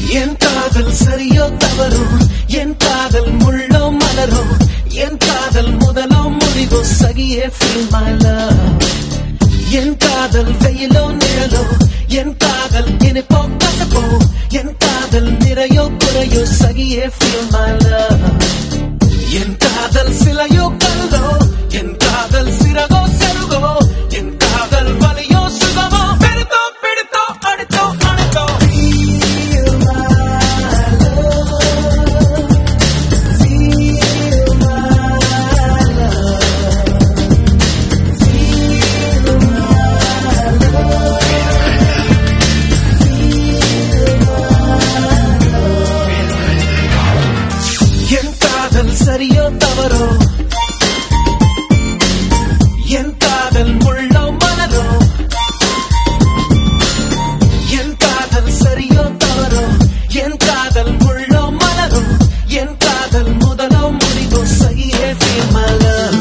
என் காதல் சரியோ தவறோ என் காதல் முள்ளோ மலரோ என் காதல் முதலோ முடிவோ சகியே feel my love என் காதல் வெயிலோ நிழலோ என் காதல் இனிப்போ கசப்போ என் காதல் நிறையோ குறையோ சகியே feel my love என் காதல் சிலையோ கல்லோ என் காதல் சிறகோ செருகோ என் காதல் வலியோ சுகமோ பெருத்தோ பிடித்தோ அடித்தோ அணைத்தோ Feel my love. Feel my love. Feel my என் காதல் சரியோ தவறோ என் காதல் முள்ளோ மலரோ என் காதல் சரியோ தவறோ என் காதல் முள்ளோ மலரோ என் காதல் முதலோ முடிவோ சகியே feel my love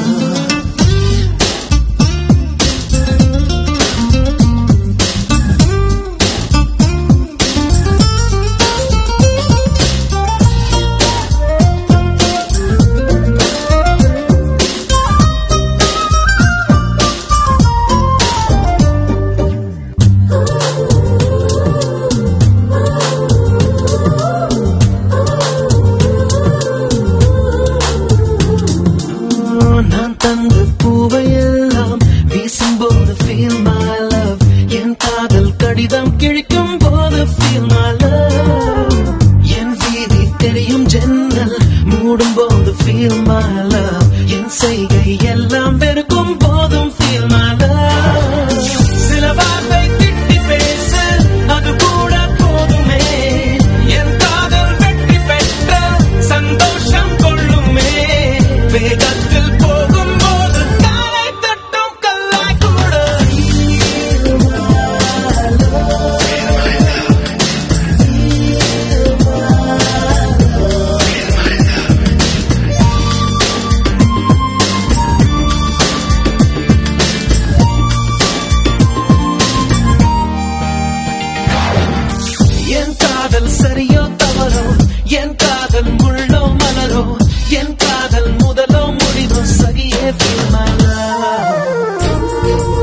நான் தந்த பூவையெல்லாம் வீசும்போது feel my love என் காதல் கடிதம் கிழிக்கும் போது feel my love என் வீதி தெரியும் ஜன்னல் மூடும் போது feel my love என் செய்கை எல்லாம் வெறுக்கும் போதும் feel my love சில வார்த்தை திட்டி பேசு அது கூட போதுமே என் காதல் வெற்றி பெற்ற சந்தோஷம் கொள்ளுமே வேகத்தில் போகும்போது காலை தட்டும் கல்லாய் கூட என் காதல் சரியோ தவறோ என் காதல் முள்ளோ மலரோ என் காதல் முதலோ முடிவோ சகியே feel my love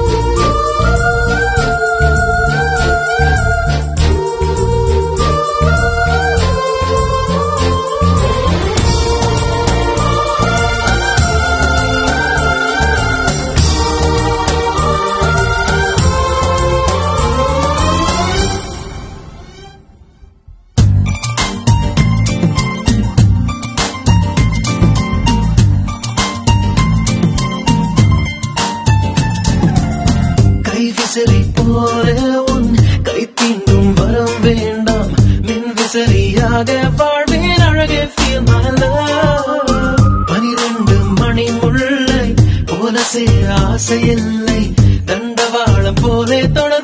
கை விசிறி போல உன் கை தீண்டும் வரம் வேண்டாம் மின் விசிறியாக வாழ்வேன் அழகே feel my love பனிரெண்டு மணி முல்லை போல சேர ஆசையில்லை தண்டவாளம் போலே தொட